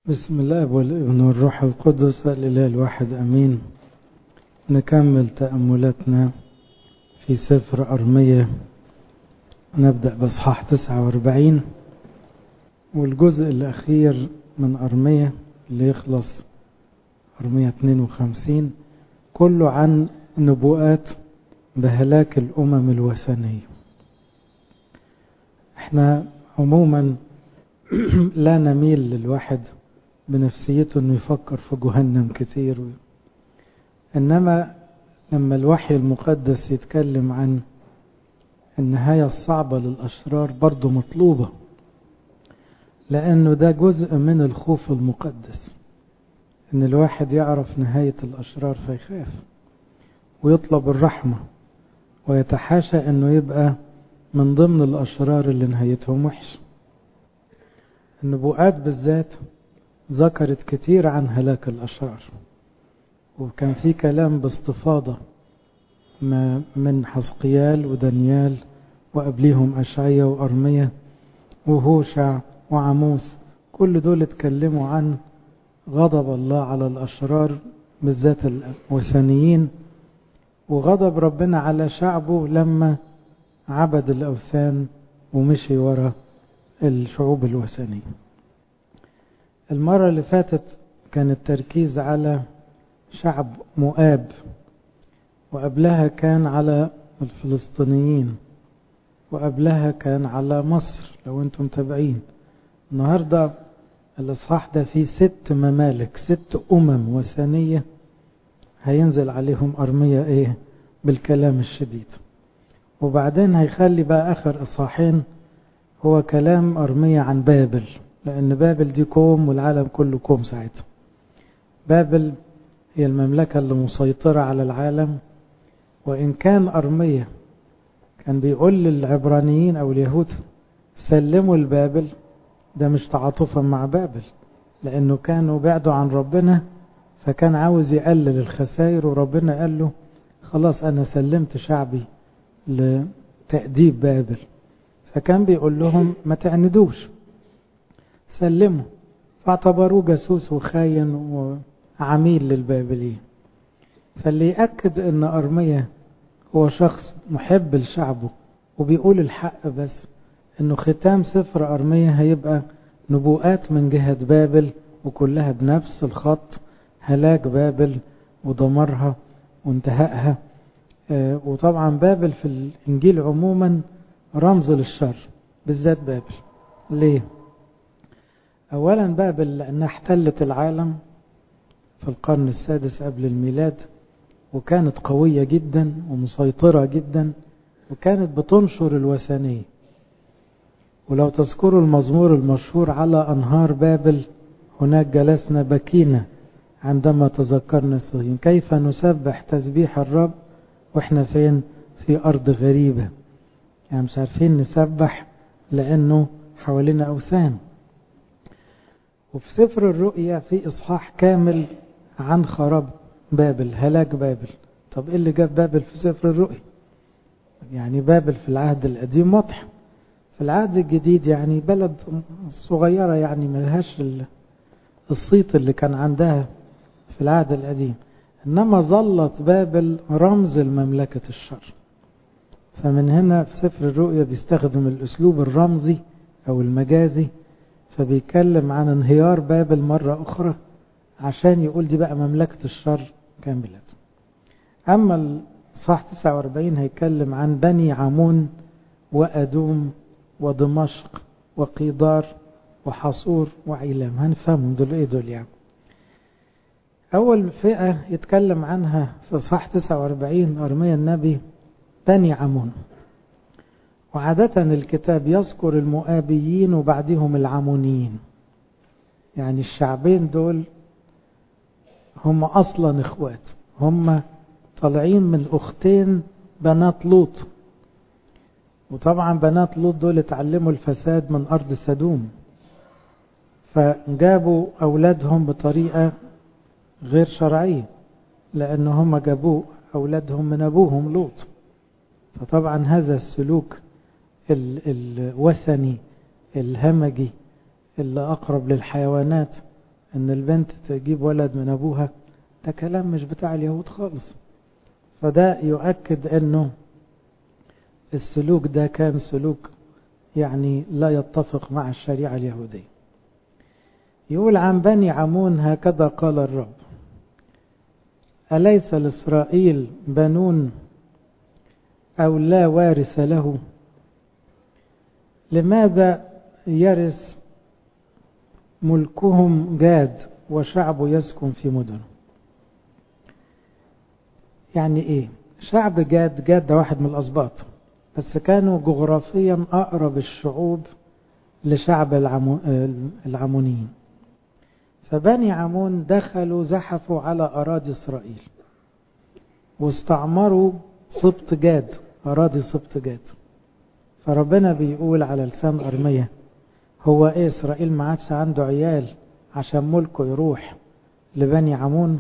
بسم الله والابن والروح القدس الإله الواحد أمين نكمل تأملاتنا في سفر أرمية نبدأ بصحاح 49 والجزء الأخير من أرمية اللي يخلص أرمية 52 كله عن نبوءات بهلاك الأمم الوثنية احنا عموما لا نميل للواحد بنفسيته انه يفكر في جهنم كتير انما لما الوحي المقدس يتكلم عن النهاية الصعبة للأشرار برضه مطلوبة لأنه ده جزء من الخوف المقدس إن الواحد يعرف نهاية الأشرار فيخاف ويطلب الرحمة ويتحاشى إنه يبقى من ضمن الأشرار اللي نهايتهم وحش النبوءات بالذات ذكرت كتير عن هلاك الأشرار وكان في كلام باستفاضة من حسقيال ودانيال وقبليهم أشعية وأرمية وهوشع وعموس كل دول اتكلموا عن غضب الله على الأشرار بالذات الوثنيين وغضب ربنا على شعبه لما عبد الأوثان ومشي ورا الشعوب الوثنية المرة اللي فاتت كان التركيز على شعب مؤاب وقبلها كان على الفلسطينيين وقبلها كان على مصر لو انتم متابعين النهاردة الإصحاح ده فيه ست ممالك ست أمم وثنية هينزل عليهم أرمية إيه بالكلام الشديد وبعدين هيخلي بقى آخر إصحاحين هو كلام أرمية عن بابل لأن بابل دي كوم والعالم كله كوم ساعتها بابل هي المملكة اللي مسيطرة على العالم وإن كان أرمية كان بيقول للعبرانيين أو اليهود سلموا لبابل ده مش تعاطفا مع بابل لأنه كانوا بعدوا عن ربنا فكان عاوز يقلل الخسائر وربنا قال له خلاص أنا سلمت شعبي لتأديب بابل فكان بيقول لهم ما تعندوش سلموا فاعتبروه جاسوس وخاين وعميل للبابليين فاللي يأكد ان أرمية هو شخص محب لشعبه وبيقول الحق بس انه ختام سفر أرمية هيبقى نبوءات من جهة بابل وكلها بنفس الخط هلاك بابل ودمرها وانتهائها وطبعا بابل في الإنجيل عموما رمز للشر بالذات بابل ليه أولا بابل لأنها احتلت العالم في القرن السادس قبل الميلاد وكانت قوية جدا ومسيطرة جدا وكانت بتنشر الوثنية ولو تذكروا المزمور المشهور على أنهار بابل هناك جلسنا بكينا عندما تذكرنا صهيون كيف نسبح تسبيح الرب واحنا فين في أرض غريبة يعني مش عارفين نسبح لأنه حوالينا أوثان وفي سفر الرؤيا في إصحاح كامل عن خراب بابل هلاك بابل طب إيه اللي جاب بابل في سفر الرؤيا يعني بابل في العهد القديم واضح في العهد الجديد يعني بلد صغيرة يعني ملهاش الصيت اللي كان عندها في العهد القديم إنما ظلت بابل رمز لمملكة الشر فمن هنا في سفر الرؤيا بيستخدم الأسلوب الرمزي أو المجازي فبيتكلم عن انهيار بابل مرة أخرى عشان يقول دي بقى مملكة الشر كاملة أما الصح 49 هيتكلم عن بني عمون وأدوم ودمشق وقيدار وحصور وعيلام هنفهمهم دول ايه دول يعني أول فئة يتكلم عنها في صح 49 أرميا النبي بني عمون وعادة الكتاب يذكر المؤابيين وبعدهم العمونيين يعني الشعبين دول هم أصلا إخوات هم طالعين من أختين بنات لوط وطبعا بنات لوط دول اتعلموا الفساد من أرض سدوم فجابوا أولادهم بطريقة غير شرعية لأن هم جابوا أولادهم من أبوهم لوط فطبعا هذا السلوك الوثني الهمجي اللي أقرب للحيوانات ان البنت تجيب ولد من ابوها ده كلام مش بتاع اليهود خالص فده يؤكد انه السلوك ده كان سلوك يعني لا يتفق مع الشريعة اليهودية يقول عن بني عمون هكذا قال الرب أليس لإسرائيل بنون أو لا وارث له لماذا يرث ملكهم جاد وشعبه يسكن في مدنه يعني ايه شعب جاد جاد ده واحد من الأسباط بس كانوا جغرافيا أقرب الشعوب لشعب العمو... العمونيين فبني عمون دخلوا زحفوا على أراضي إسرائيل واستعمروا سبط جاد أراضي سبط جاد فربنا بيقول على لسان أرمية هو إيه إسرائيل ما عادش عنده عيال عشان ملكه يروح لبني عمون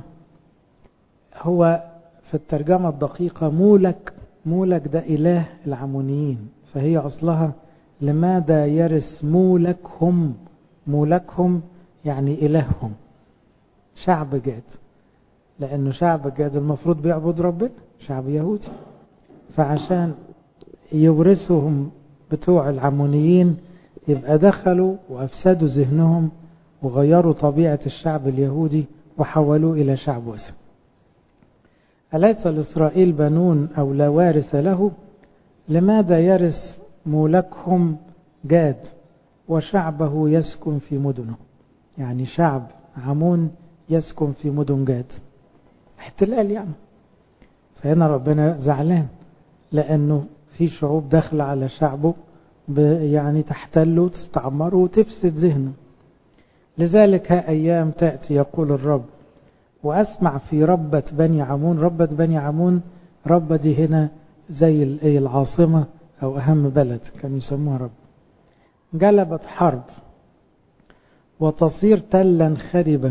هو في الترجمة الدقيقة مولك مولك ده إله العمونيين فهي أصلها لماذا يرث مولكهم مولكهم يعني إلههم شعب جاد لأنه شعب جاد المفروض بيعبد ربنا شعب يهودي فعشان يورثهم بتوع العمونيين يبقى دخلوا وأفسدوا ذهنهم وغيروا طبيعة الشعب اليهودي وحولوه إلى شعب وثن أليس لإسرائيل بنون أو لا وارث له لماذا يرث مولكهم جاد وشعبه يسكن في مدنه يعني شعب عمون يسكن في مدن جاد احتلال يعني فهنا ربنا زعلان لأنه في شعوب داخلة على شعبه يعني تحتله وتستعمره وتفسد ذهنه لذلك ها أيام تأتي يقول الرب وأسمع في ربة بني عمون ربة بني عمون ربة دي هنا زي العاصمة أو أهم بلد كانوا يسموها رب جلبت حرب وتصير تلا خربا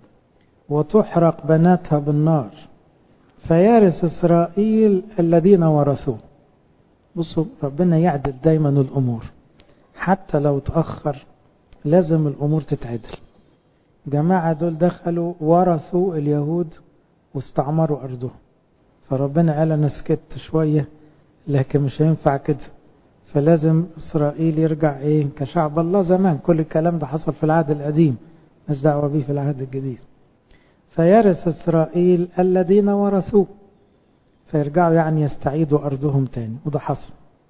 وتحرق بناتها بالنار فيرث إسرائيل الذين ورثوه بصوا ربنا يعدل دايما الأمور حتى لو تأخر لازم الأمور تتعدل جماعة دول دخلوا ورثوا اليهود واستعمروا أرضهم فربنا قال أنا سكت شوية لكن مش هينفع كده فلازم إسرائيل يرجع إيه كشعب الله زمان كل الكلام ده حصل في العهد القديم مش دعوة بيه في العهد الجديد فيرث إسرائيل الذين ورثوه فيرجعوا يعني يستعيدوا أرضهم تاني وده حصل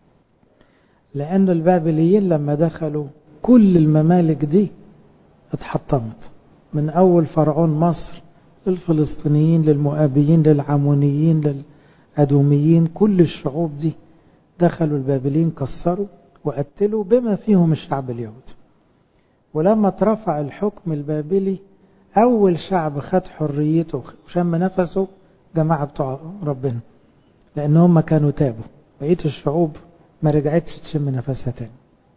لأن البابليين لما دخلوا كل الممالك دي اتحطمت من أول فرعون مصر للفلسطينيين للمؤابيين للعمونيين للأدوميين كل الشعوب دي دخلوا البابليين كسروا وقتلوا بما فيهم الشعب اليهودي ولما اترفع الحكم البابلي أول شعب خد حريته وشم نفسه جماعة بتوع ربنا لأن هم كانوا تابوا بقية الشعوب ما رجعتش تشم نفسها تاني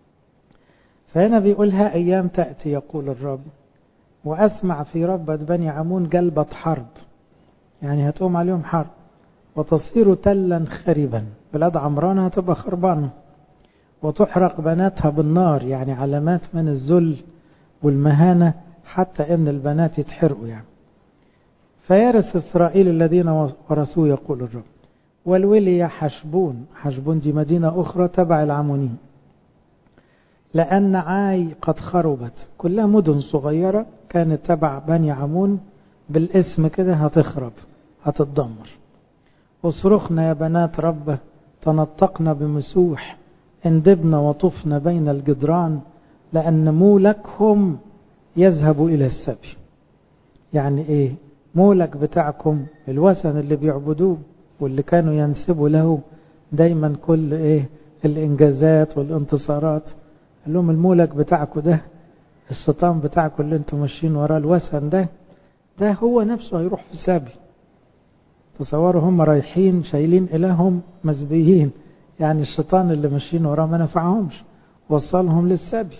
فهنا بيقولها أيام تأتي يقول الرب وأسمع في ربة بني عمون جلبة حرب يعني هتقوم عليهم حرب وتصير تلا خربا بلاد عمران هتبقى خربانة وتحرق بناتها بالنار يعني علامات من الذل والمهانة حتى ان البنات يتحرقوا يعني فيرث إسرائيل الذين ورثوه يقول الرب والولي حشبون حشبون دي مدينة أخرى تبع العمونين لأن عاي قد خربت كلها مدن صغيرة كانت تبع بني عمون بالاسم كده هتخرب هتتدمر اصرخنا يا بنات ربه تنطقنا بمسوح اندبنا وطفنا بين الجدران لأن مولكهم يذهب إلى السبي يعني إيه مولك بتاعكم الوثن اللي بيعبدوه واللي كانوا ينسبوا له دايما كل إيه الإنجازات والانتصارات قال لهم المولك بتاعكم ده الشيطان بتاعكم اللي انتم ماشيين وراه الوثن ده ده هو نفسه هيروح في سبي تصوروا هم رايحين شايلين إلههم مسبيين يعني الشيطان اللي ماشيين وراه ما نفعهمش وصلهم للسبي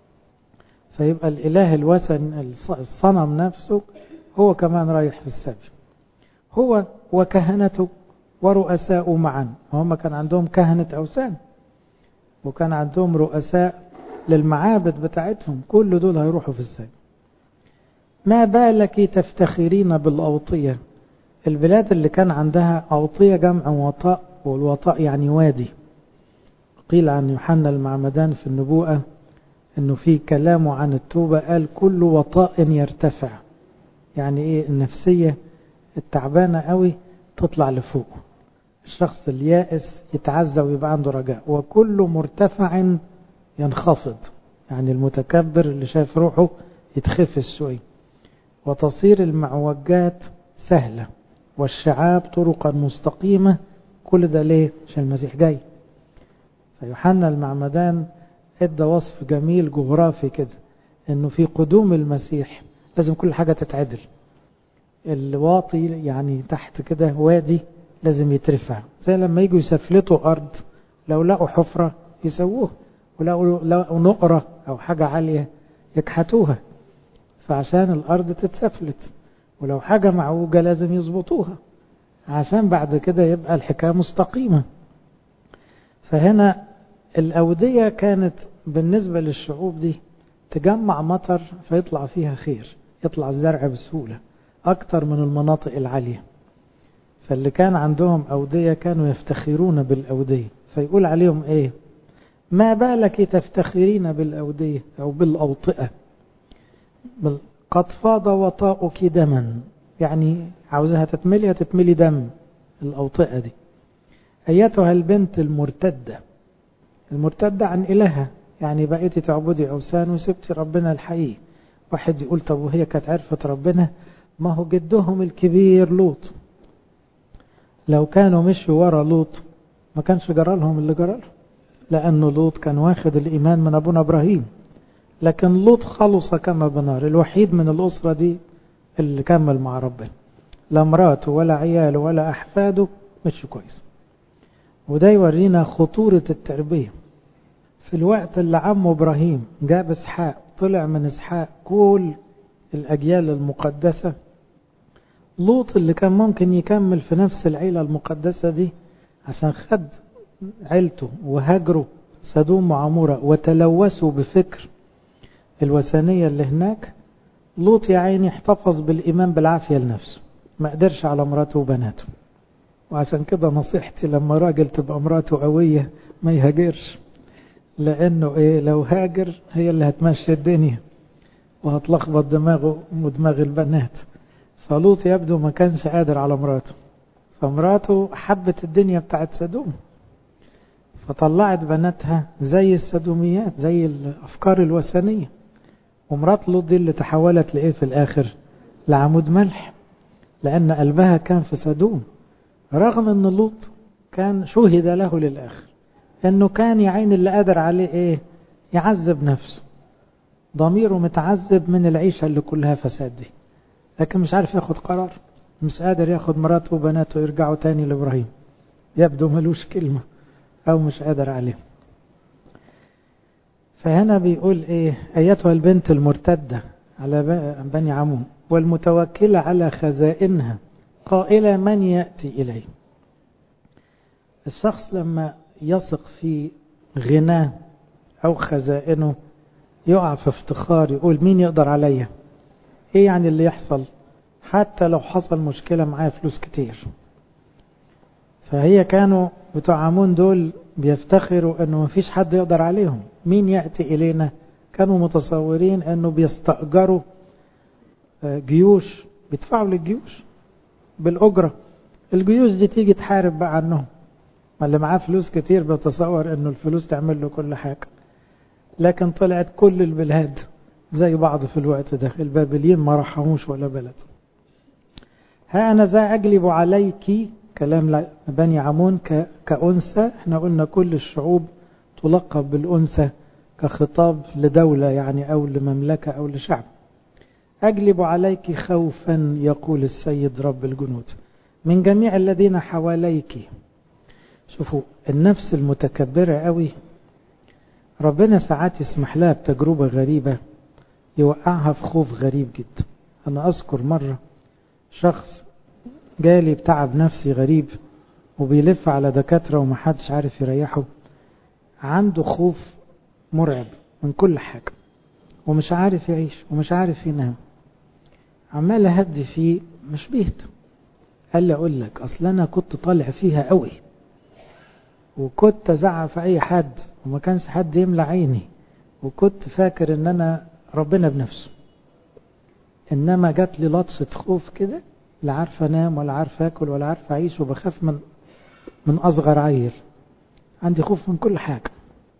فيبقى الإله الوثن الصنم نفسه هو كمان رايح في السبي هو وكهنته ورؤساء معا هم كان عندهم كهنة أوثان وكان عندهم رؤساء للمعابد بتاعتهم كل دول هيروحوا في السبي ما بالك تفتخرين بالأوطية البلاد اللي كان عندها أوطية جمع وطاء والوطاء يعني وادي قيل عن يوحنا المعمدان في النبوءة انه في كلامه عن التوبة قال كل وطاء يرتفع يعني ايه النفسية التعبانة قوي تطلع لفوق الشخص اليائس يتعزى ويبقى عنده رجاء وكل مرتفع ينخفض يعني المتكبر اللي شايف روحه يتخفز شوي وتصير المعوجات سهلة والشعاب طرقا مستقيمة كل ده ليه عشان المسيح جاي فيوحنا المعمدان ادى وصف جميل جغرافي كده انه في قدوم المسيح لازم كل حاجة تتعدل الواطي يعني تحت كده وادي لازم يترفع زي لما يجوا يسفلتوا ارض لو لقوا حفرة يسووها ولو لقوا نقرة او حاجة عالية يكحتوها فعشان الارض تتسفلت ولو حاجة معوجة لازم يظبطوها عشان بعد كده يبقى الحكاية مستقيمة فهنا الأودية كانت بالنسبة للشعوب دي تجمع مطر فيطلع فيها خير يطلع الزرع بسهولة أكتر من المناطق العالية فاللي كان عندهم أودية كانوا يفتخرون بالأودية فيقول عليهم إيه ما بالك تفتخرين بالأودية أو بالأوطئة قد فاض وطاؤك دما يعني عاوزها تتملي تتملي دم الأوطئة دي أيتها البنت المرتدة المرتدة عن إلهها يعني بقيتي تعبدي أوثان وسبتي ربنا الحقيقي واحد يقول طب وهي كانت عرفت ربنا ما هو جدهم الكبير لوط لو كانوا مشوا ورا لوط ما كانش جرى لهم اللي جرى لهم لأنه لوط كان واخد الإيمان من أبونا إبراهيم لكن لوط خلص كما بنار الوحيد من الأسرة دي اللي كمل مع ربنا لا مراته ولا عياله ولا أحفاده مشوا كويس وده يورينا خطورة التربية في الوقت اللي عمه إبراهيم جاب إسحاق طلع من إسحاق كل الأجيال المقدسة لوط اللي كان ممكن يكمل في نفس العيلة المقدسة دي عشان خد عيلته وهاجروا سدوم وعمورة وتلوثوا بفكر الوثنية اللي هناك لوط يا عيني احتفظ بالإيمان بالعافية لنفسه ما قدرش على مراته وبناته وعشان كده نصيحتي لما راجل تبقى مراته قوية ما يهاجرش لأنه إيه لو هاجر هي اللي هتمشي الدنيا وهتلخبط دماغه ودماغ البنات فلوط يبدو ما كانش قادر على مراته فمراته حبت الدنيا بتاعت سدوم فطلعت بناتها زي السدوميات زي الأفكار الوثنية ومرات لوط دي اللي تحولت لإيه في الآخر لعمود ملح لأن قلبها كان في سدوم رغم أن لوط كان شهد له للآخر أنه كان يعين اللي قادر عليه إيه يعذب نفسه ضميره متعذب من العيشة اللي كلها فساد دي لكن مش عارف ياخد قرار مش قادر ياخد مراته وبناته يرجعوا تاني لإبراهيم يبدو ملوش كلمة أو مش قادر عليه فهنا بيقول إيه أيتها البنت المرتدة على بني عمون والمتوكلة على خزائنها قائلة من يأتي إليه الشخص لما يثق في غناه أو خزائنه يقع في افتخار يقول مين يقدر عليا ايه يعني اللي يحصل حتى لو حصل مشكلة معايا فلوس كتير فهي كانوا بتوع عمون دول بيفتخروا انه مفيش حد يقدر عليهم مين يأتي الينا كانوا متصورين انه بيستأجروا جيوش بيدفعوا للجيوش بالأجرة الجيوش دي تيجي تحارب بقى عنهم ما اللي معاه فلوس كتير بيتصور انه الفلوس تعمل له كل حاجة لكن طلعت كل البلاد زي بعض في الوقت ده البابليين ما رحموش ولا بلد ها أنا ذا أجلب عليك كلام بني عمون كأنثى احنا قلنا كل الشعوب تلقب بالأنثى كخطاب لدولة يعني أو لمملكة أو لشعب أجلب عليك خوفا يقول السيد رب الجنود من جميع الذين حواليك شوفوا النفس المتكبرة قوي ربنا ساعات يسمح لها بتجربة غريبة يوقعها في خوف غريب جدا أنا أذكر مرة شخص جالي بتعب نفسي غريب وبيلف على دكاترة ومحدش عارف يريحه عنده خوف مرعب من كل حاجة ومش عارف يعيش ومش عارف ينام عمال اهدي فيه مش بيت قال لي اقول لك اصل انا كنت طالع فيها قوي وكنت ازعق في اي حد وما كانش حد يملى عيني وكنت فاكر ان انا ربنا بنفسه انما جات لي لطسه خوف كده لا عارف انام ولا عارف اكل ولا عارف اعيش وبخاف من من اصغر عيل عندي خوف من كل حاجه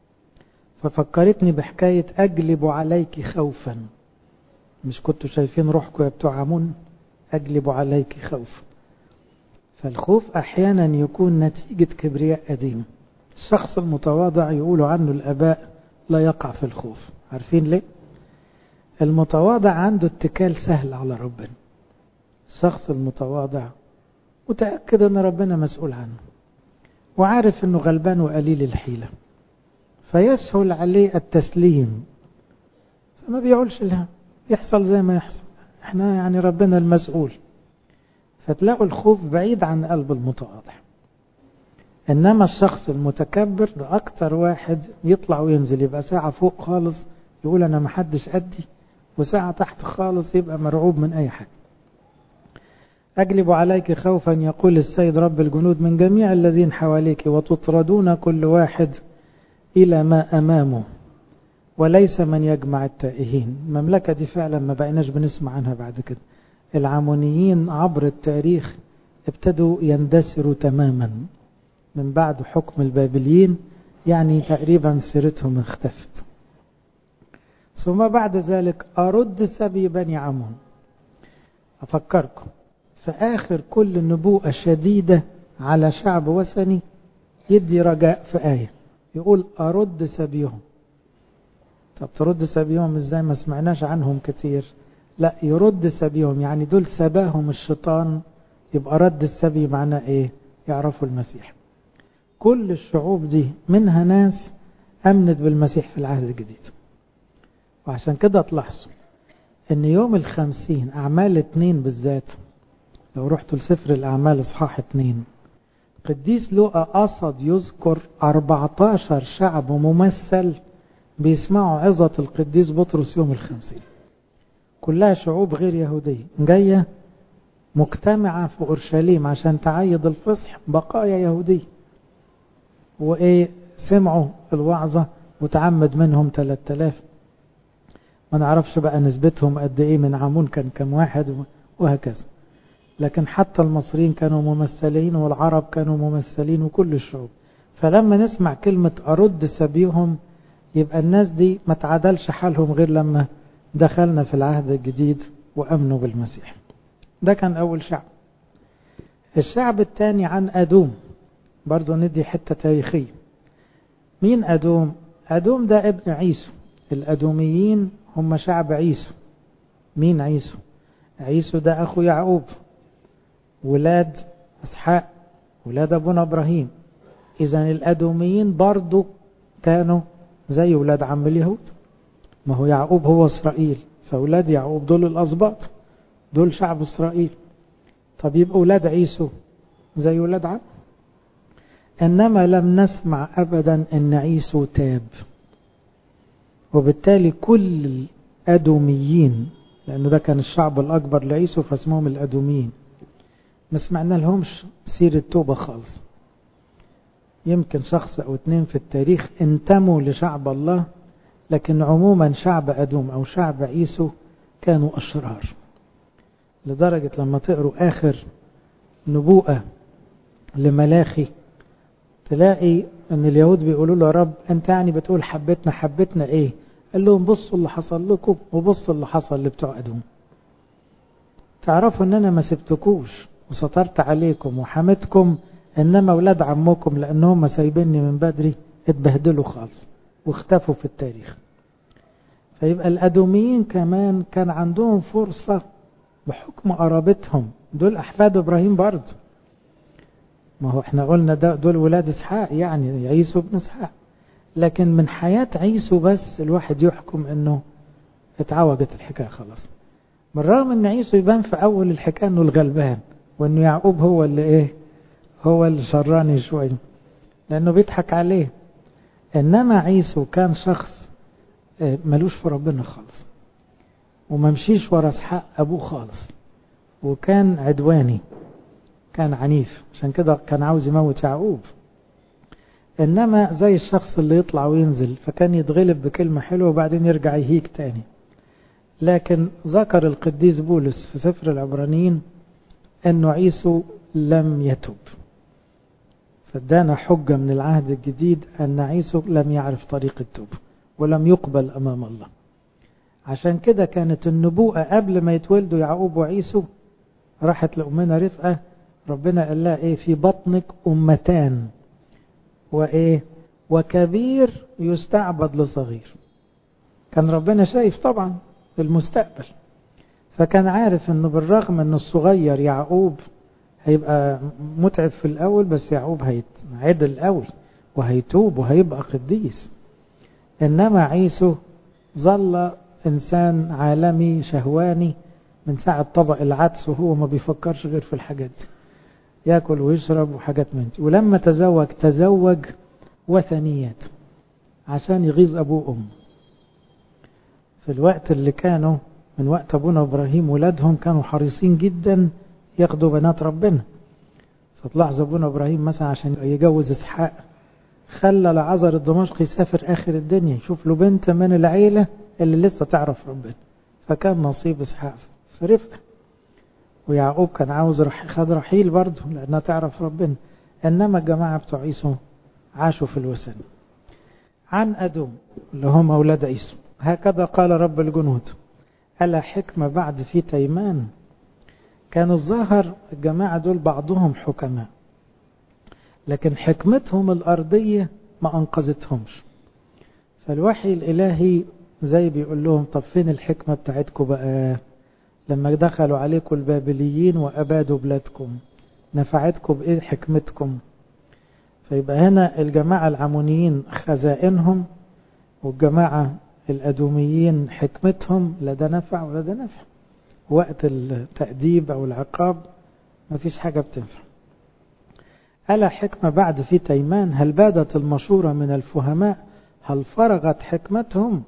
ففكرتني بحكايه اجلب عليك خوفا مش كنتوا شايفين روحكم يا بتوع عمون اجلب عليك خوفا فالخوف احيانا يكون نتيجه كبرياء قديم الشخص المتواضع يقولوا عنه الاباء لا يقع في الخوف عارفين ليه المتواضع عنده اتكال سهل على ربنا الشخص المتواضع متأكد أن ربنا مسؤول عنه وعارف أنه غلبان وقليل الحيلة فيسهل عليه التسليم فما بيقولش لها يحصل زي ما يحصل احنا يعني ربنا المسؤول فتلاقوا الخوف بعيد عن قلب المتواضع انما الشخص المتكبر ده اكتر واحد يطلع وينزل يبقى ساعة فوق خالص يقول انا محدش قدي وساعة تحت خالص يبقى مرعوب من اي حاجة أجلب عليك خوفا يقول السيد رب الجنود من جميع الذين حواليك وتطردون كل واحد إلى ما أمامه وليس من يجمع التائهين المملكة دي فعلا ما بقيناش بنسمع عنها بعد كده العمونيين عبر التاريخ ابتدوا يندثروا تماما من بعد حكم البابليين يعني تقريبا سيرتهم اختفت ثم بعد ذلك أرد سبي بني عمون أفكركم في آخر كل نبوءة شديدة على شعب وثني يدي رجاء في آية يقول أرد سبيهم طب ترد سبيهم ازاي ما سمعناش عنهم كتير لا يرد سبيهم يعني دول سباهم الشيطان يبقى رد السبي معناه ايه يعرفوا المسيح كل الشعوب دي منها ناس امنت بالمسيح في العهد الجديد وعشان كده تلاحظوا ان يوم الخمسين اعمال اتنين بالذات لو رحتوا لسفر الاعمال اصحاح اتنين قديس لوقا قصد يذكر 14 شعب ممثل بيسمعوا عظة القديس بطرس يوم الخمسين كلها شعوب غير يهودية جاية مجتمعة في أورشليم عشان تعيد الفصح بقايا يهودية وإيه سمعوا الوعظة وتعمد منهم 3000 ما نعرفش بقى نسبتهم قد إيه من عمون كان كم واحد وهكذا لكن حتى المصريين كانوا ممثلين والعرب كانوا ممثلين وكل الشعوب فلما نسمع كلمة أرد سبيهم يبقى الناس دي ما تعادلش حالهم غير لما دخلنا في العهد الجديد وأمنوا بالمسيح ده كان أول شعب الشعب الثاني عن أدوم برضو ندي حتة تاريخية مين أدوم أدوم ده ابن عيسو الأدوميين هم شعب عيسو مين عيسو عيسو ده أخو يعقوب ولاد اسحاق ولاد ابونا ابراهيم اذا الادوميين برضو كانوا زي ولاد عم اليهود ما هو يعقوب هو اسرائيل فاولاد يعقوب دول الاسباط دول شعب اسرائيل طب يبقى اولاد عيسو زي ولاد عم انما لم نسمع ابدا ان عيسو تاب وبالتالي كل الادوميين لانه ده كان الشعب الاكبر لعيسو فاسمهم الادوميين ما سمعنا لهمش سيرة توبة خالص يمكن شخص أو اتنين في التاريخ انتموا لشعب الله لكن عموما شعب أدوم أو شعب عيسو كانوا أشرار لدرجة لما تقروا آخر نبوءة لملاخي تلاقي أن اليهود بيقولوا له يا رب أنت يعني بتقول حبتنا حبتنا إيه قال لهم بصوا اللي حصل لكم وبصوا اللي حصل لبتوع أدوم تعرفوا أن أنا ما سبتكوش وسترت عليكم وحمتكم انما اولاد عمكم لانهم سايبيني من بدري اتبهدلوا خالص واختفوا في التاريخ فيبقى الادوميين كمان كان عندهم فرصة بحكم قرابتهم دول احفاد ابراهيم برضه ما هو احنا قلنا ده دول ولاد اسحاق يعني عيسو ابن اسحاق لكن من حياة عيسو بس الواحد يحكم انه اتعوجت الحكاية خلاص بالرغم ان عيسو يبان في اول الحكاية انه الغلبان وانه يعقوب هو اللي ايه هو اللي شراني شوية لانه بيضحك عليه انما عيسو كان شخص ملوش في ربنا خالص وممشيش ورا اسحاق ابوه خالص وكان عدواني كان عنيف عشان كده كان عاوز يموت يعقوب انما زي الشخص اللي يطلع وينزل فكان يتغلب بكلمة حلوة وبعدين يرجع يهيج تاني لكن ذكر القديس بولس في سفر العبرانيين انه عيسو لم يتب فادانا حجة من العهد الجديد ان عيسو لم يعرف طريق التوب ولم يقبل امام الله عشان كده كانت النبوءة قبل ما يتولدوا يعقوب وعيسو راحت لأمنا رفقة ربنا قال لها ايه في بطنك أمتان وايه وكبير يستعبد لصغير كان ربنا شايف طبعا المستقبل فكان عارف انه بالرغم ان الصغير يعقوب هيبقى متعب في الاول بس يعقوب هيتعدل الاول وهيتوب وهيبقى قديس انما عيسو ظل انسان عالمي شهواني من ساعة طبق العدس وهو ما بيفكرش غير في الحاجات دي ياكل ويشرب وحاجات من دي ولما تزوج تزوج وثنيات عشان يغيظ ابوه وامه في الوقت اللي كانوا من وقت ابونا ابراهيم ولادهم كانوا حريصين جدا ياخدوا بنات ربنا فتلاحظ ابونا ابراهيم مثلا عشان يجوز اسحاق خلى لعذر الدمشقي يسافر اخر الدنيا يشوف له بنت من العيله اللي لسه تعرف ربنا فكان نصيب اسحاق في رفقه ويعقوب كان عاوز رح خد رحيل برضه لانها تعرف ربنا انما الجماعه بتوع عيسو عاشوا في الوثن عن ادوم اللي هم اولاد عيسو هكذا قال رب الجنود ألا حكمة بعد في تيمان كانوا الظاهر الجماعة دول بعضهم حكماء لكن حكمتهم الأرضية ما أنقذتهمش فالوحي الإلهي زي بيقول لهم طب فين الحكمة بتاعتكم بقى لما دخلوا عليكم البابليين وأبادوا بلادكم نفعتكم بإيه حكمتكم فيبقى هنا الجماعة العمونيين خزائنهم والجماعة الأدوميين حكمتهم لا ده نفع ولا ده نفع وقت التأديب أو العقاب ما فيش حاجة بتنفع ألا حكمة بعد في تيمان هل بادت المشورة من الفهماء هل فرغت حكمتهم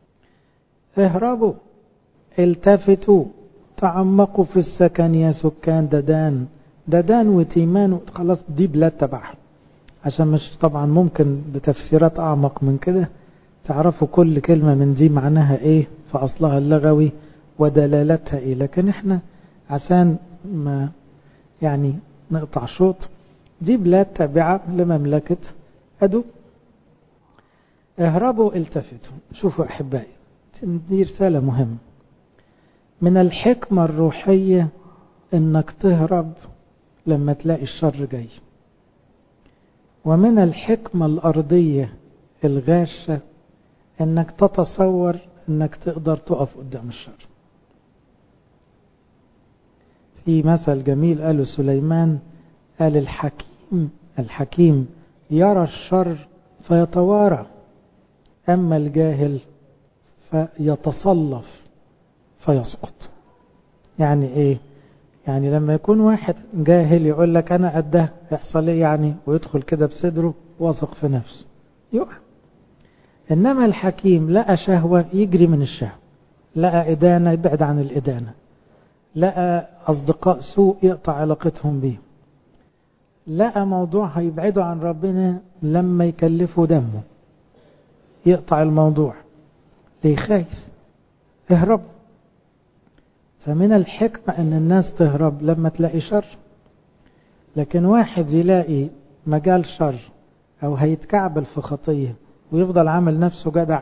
اهربوا التفتوا تعمقوا في السكن يا سكان ددان ددان وتيمان خلاص دي بلاد تبعهم عشان مش طبعا ممكن بتفسيرات أعمق من كده تعرفوا كل كلمة من دي معناها ايه في أصلها اللغوي ودلالتها ايه لكن احنا عشان ما يعني نقطع شوط دي بلاد تابعة لمملكة أدو اهربوا التفتوا شوفوا أحبائي دي رسالة مهمة من الحكمة الروحية انك تهرب لما تلاقي الشر جاي ومن الحكمة الأرضية الغاشة انك تتصور انك تقدر تقف قدام الشر في مثل جميل قاله سليمان قال الحكيم الحكيم يرى الشر فيتوارى اما الجاهل فيتصلف فيسقط يعني ايه يعني لما يكون واحد جاهل يقول لك انا قده يحصل ايه يعني ويدخل كده بصدره واثق في نفسه يقع إنما الحكيم لقى شهوة يجري من الشهوة لقى إدانة يبعد عن الإدانة لقى أصدقاء سوء يقطع علاقتهم بيه لقى موضوع هيبعدوا عن ربنا لما يكلفوا دمه يقطع الموضوع ليه خايف اهرب فمن الحكمة أن الناس تهرب لما تلاقي شر لكن واحد يلاقي مجال شر أو هيتكعبل في خطيه ويفضل عامل نفسه جدع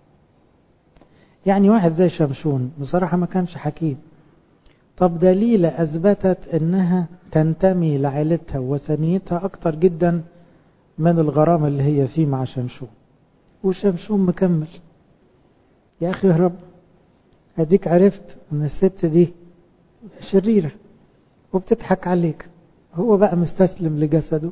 يعني واحد زي شمشون بصراحة ما كانش حكيم طب دليلة أثبتت أنها تنتمي لعائلتها وثنيتها أكتر جدا من الغرام اللي هي فيه مع شمشون وشمشون مكمل يا أخي اهرب أديك عرفت أن الست دي شريرة وبتضحك عليك هو بقى مستسلم لجسده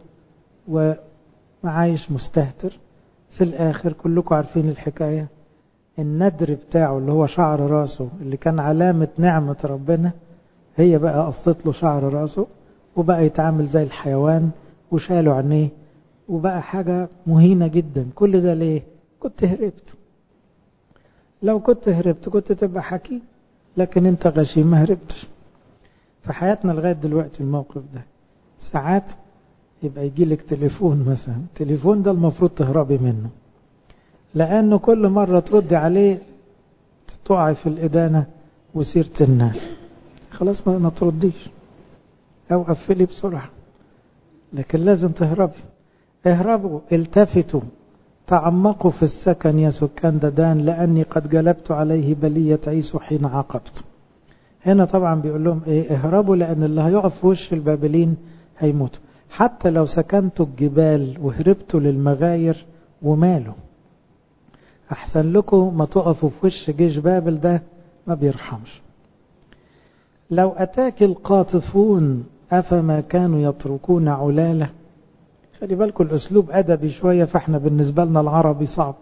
وعايش مستهتر في الآخر كلكم عارفين الحكاية الندر بتاعه اللي هو شعر راسه اللي كان علامة نعمة ربنا هي بقى قصت له شعر راسه وبقى يتعامل زي الحيوان وشالوا عينيه وبقى حاجة مهينة جدا كل ده ليه كنت هربت لو كنت هربت كنت تبقى حكيم لكن انت غشيم ما هربتش في حياتنا لغاية دلوقتي الموقف ده ساعات يبقى يجي لك تليفون مثلا التليفون ده المفروض تهربي منه لأنه كل مرة تردي عليه تقعي في الإدانة وسيرة الناس خلاص ما ترديش أو قفلي بسرعة لكن لازم تهربي اهربوا التفتوا تعمقوا في السكن يا سكان ددان لأني قد جلبت عليه بلية عيسو حين عاقبت هنا طبعا بيقول لهم ايه اهربوا لأن اللي هيقف في وش البابلين هيموتوا حتى لو سكنتوا الجبال وهربتوا للمغاير وماله أحسن لكم ما تقفوا في وش جيش بابل ده ما بيرحمش لو أتاك القاطفون أفما كانوا يتركون علالة خلي بالكم الأسلوب أدبي شوية فإحنا بالنسبة لنا العربي صعب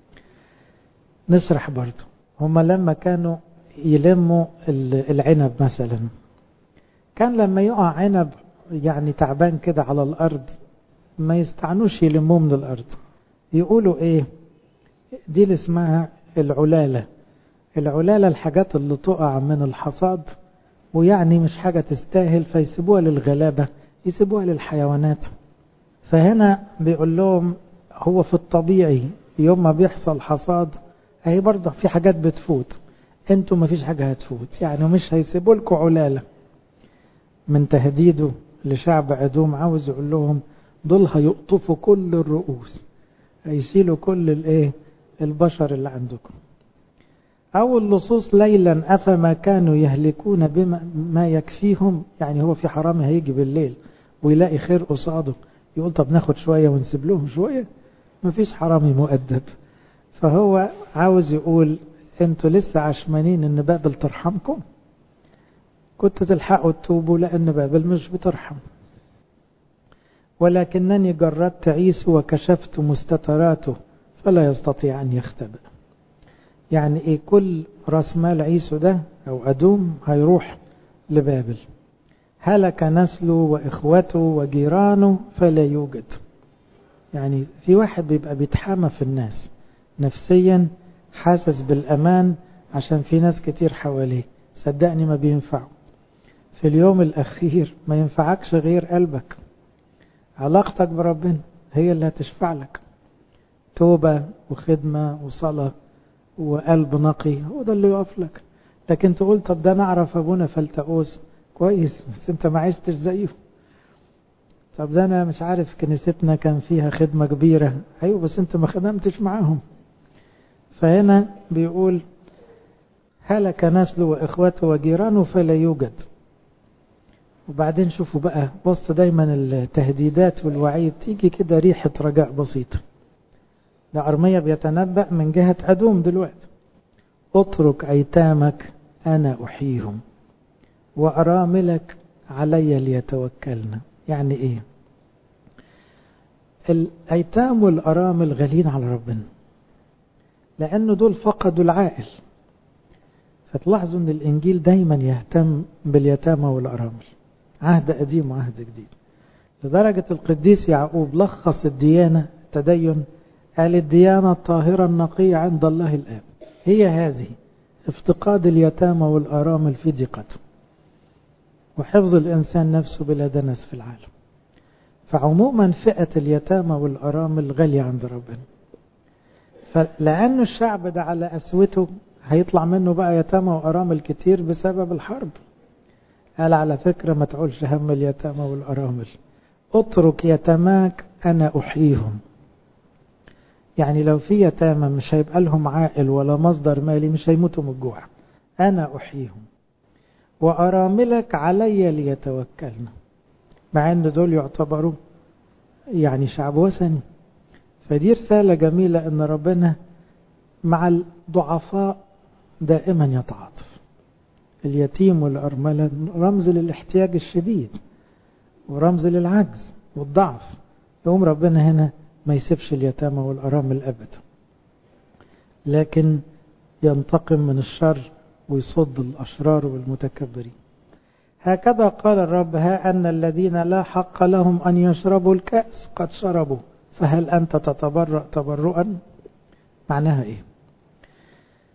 نشرح برضه هما لما كانوا يلموا العنب مثلا كان لما يقع عنب يعني تعبان كده على الأرض ما يستعنوش يلموه من الأرض يقولوا إيه دي اللي اسمها العلالة العلالة الحاجات اللي تقع من الحصاد ويعني مش حاجة تستاهل فيسيبوها للغلابة يسيبوها للحيوانات فهنا بيقول لهم هو في الطبيعي يوم ما بيحصل حصاد اهي برضه في حاجات بتفوت انتوا ما فيش حاجة هتفوت يعني مش هيسيبوا لكم علالة من تهديده لشعب عدوم عاوز يقول لهم دول هيقطفوا كل الرؤوس هيشيلوا كل الايه البشر اللي عندكم أو اللصوص ليلا أفما كانوا يهلكون بما ما يكفيهم يعني هو في حرامي هيجي بالليل ويلاقي خير قصاده يقول طب ناخد شوية ونسيب لهم شوية مفيش حرامي مؤدب فهو عاوز يقول انتوا لسه عشمانين ان بابل ترحمكم كنتوا تلحقوا تتوبوا لان بابل مش بترحم ولكنني جردت عيسو وكشفت مستتراته فلا يستطيع ان يختبئ يعني ايه كل راس مال عيسو ده او ادوم هيروح لبابل هلك نسله واخوته وجيرانه فلا يوجد يعني في واحد بيبقى بيتحامى في الناس نفسيا حاسس بالامان عشان في ناس كتير حواليه صدقني ما بينفعه في اليوم الاخير ما ينفعكش غير قلبك علاقتك بربنا هي اللي هتشفع لك توبة وخدمة وصلاة وقلب نقي هو ده اللي يقف لك لكن تقول طب ده نعرف ابونا فلتقوس كويس بس انت ما عشتش زيه طب ده انا مش عارف كنيستنا كان فيها خدمة كبيرة ايوه بس انت ما خدمتش معاهم فهنا بيقول هلك نسله واخوته وجيرانه فلا يوجد وبعدين شوفوا بقى وسط دايما التهديدات والوعيد تيجي كده ريحة رجاء بسيطة ده أرمية بيتنبأ من جهة أدوم دلوقتي اترك أيتامك أنا أحييهم وأراملك علي ليتوكلنا يعني إيه الأيتام والأرامل غالين على ربنا لأنه دول فقدوا العائل فتلاحظوا أن الإنجيل دايما يهتم باليتامى والأرامل عهد قديم وعهد جديد لدرجة القديس يعقوب لخص الديانة تدين قال الديانة الطاهرة النقية عند الله الآب هي هذه افتقاد اليتامى والأرامل في ضيقته وحفظ الإنسان نفسه بلا دنس في العالم فعموما فئة اليتامى والأرامل غالية عند ربنا فلأن الشعب ده على أسوته هيطلع منه بقى يتامى وأرامل كتير بسبب الحرب قال على فكرة ما تعولش هم اليتامى والأرامل اترك يتاماك أنا أحييهم يعني لو في يتامى مش هيبقى لهم عائل ولا مصدر مالي مش هيموتوا من الجوع أنا أحييهم وأراملك علي ليتوكلنا مع أن دول يعتبروا يعني شعب وثني فدي رسالة جميلة أن ربنا مع الضعفاء دائما يتعاطف اليتيم والأرملة رمز للاحتياج الشديد ورمز للعجز والضعف يقوم ربنا هنا ما يسيبش اليتامى والأرامل أبدا لكن ينتقم من الشر ويصد الأشرار والمتكبرين هكذا قال الرب ها أن الذين لا حق لهم أن يشربوا الكأس قد شربوا فهل أنت تتبرأ تبرؤا معناها إيه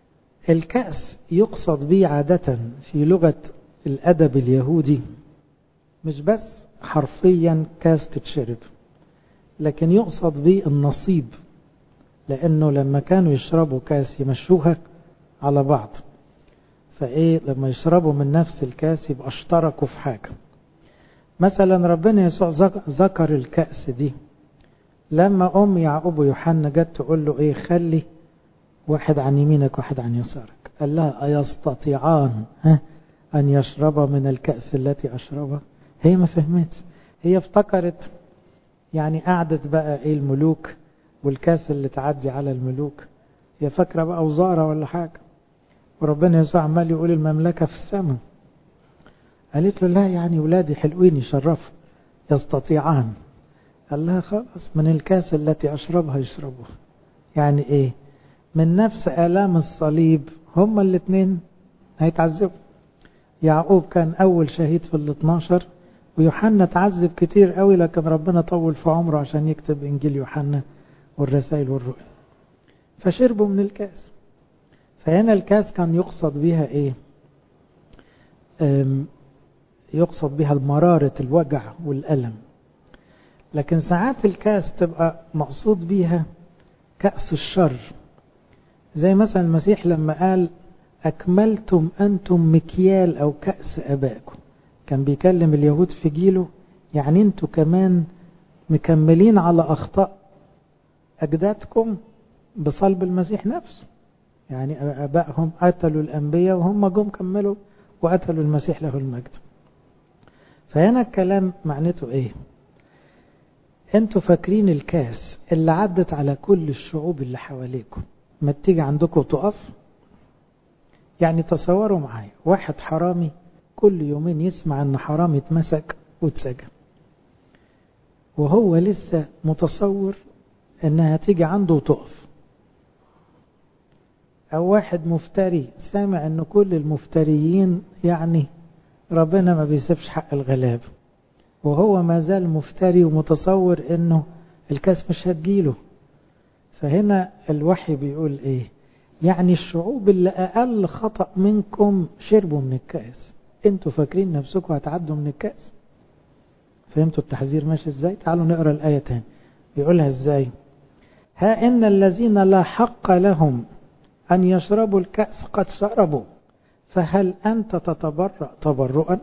الكأس يقصد به عادة في لغة الأدب اليهودي مش بس حرفيا كاس تتشرب لكن يقصد به النصيب لأنه لما كانوا يشربوا كاس يمشوها على بعض فإيه لما يشربوا من نفس الكاس يبقى اشتركوا في حاجة مثلا ربنا يسوع ذكر الكأس دي لما أم يعقوب ويوحنا جت تقول له إيه خلي واحد عن يمينك واحد عن يسارك قال لها أيستطيعان ها أن يشرب من الكأس التي أشربها هي ما فهمت هي افتكرت يعني قعدت بقى إيه الملوك والكاس اللي تعدي على الملوك هي فاكرة بقى وزارة ولا حاجة وربنا يسوع عمال يقول المملكة في السماء قالت له لا يعني ولادي حلوين يشرفوا يستطيعان قال لها خلاص من الكاس التي أشربها يشربوها يعني إيه من نفس آلام الصليب هما الاثنين هيتعذبوا يعقوب كان أول شهيد في الاثناشر ويوحنا تعذب كتير قوي لكن ربنا طول في عمره عشان يكتب إنجيل يوحنا والرسائل والرؤيا فشربوا من الكاس فهنا الكاس كان يقصد بها ايه يقصد بها المرارة الوجع والألم لكن ساعات الكاس تبقى مقصود بيها كأس الشر زي مثلا المسيح لما قال أكملتم أنتم مكيال أو كأس أبائكم كان بيكلم اليهود في جيله يعني أنتم كمان مكملين على أخطاء أجدادكم بصلب المسيح نفسه يعني أبائهم قتلوا الأنبياء وهم جم كملوا وقتلوا المسيح له المجد فهنا الكلام معناته إيه انتوا فاكرين الكاس اللي عدت على كل الشعوب اللي حواليكم ما تيجي عندكم تقف يعني تصوروا معايا واحد حرامي كل يومين يسمع ان حرامي اتمسك واتسجن وهو لسه متصور انها تيجي عنده وتقف او واحد مفتري سامع ان كل المفتريين يعني ربنا ما بيسيبش حق الغلاب وهو ما زال مفتري ومتصور انه الكاس مش هتجيله فهنا الوحي بيقول ايه يعني الشعوب اللي اقل خطأ منكم شربوا من الكاس انتوا فاكرين نفسكم هتعدوا من الكاس فهمتوا التحذير ماشي ازاي تعالوا نقرا الايه تاني بيقولها ازاي ها ان الذين لا حق لهم ان يشربوا الكاس قد شربوا فهل انت تتبرأ تبرؤا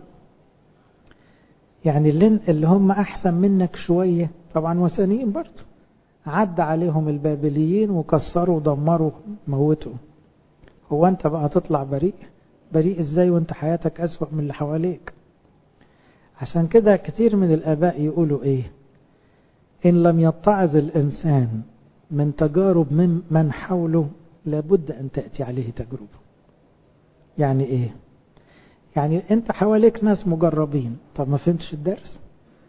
يعني اللي, اللي هم احسن منك شويه طبعا وثنيين برضه عدى عليهم البابليين وكسروا ودمروا موتوا هو انت بقى هتطلع بريء بريء ازاي وانت حياتك اسوأ من اللي حواليك عشان كده كتير من الاباء يقولوا ايه ان لم يتعظ الانسان من تجارب من من حوله لابد ان تأتي عليه تجربة يعني ايه يعني انت حواليك ناس مجربين طب ما فهمتش الدرس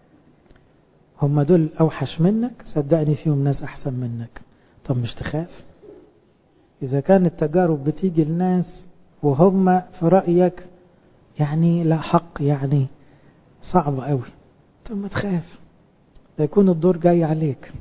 هم دول اوحش منك صدقني فيهم ناس احسن منك طب مش تخاف اذا كانت التجارب بتيجي الناس وهم في رأيك يعني لا حق يعني صعب قوي طب ما تخاف لا يكون الدور جاي عليك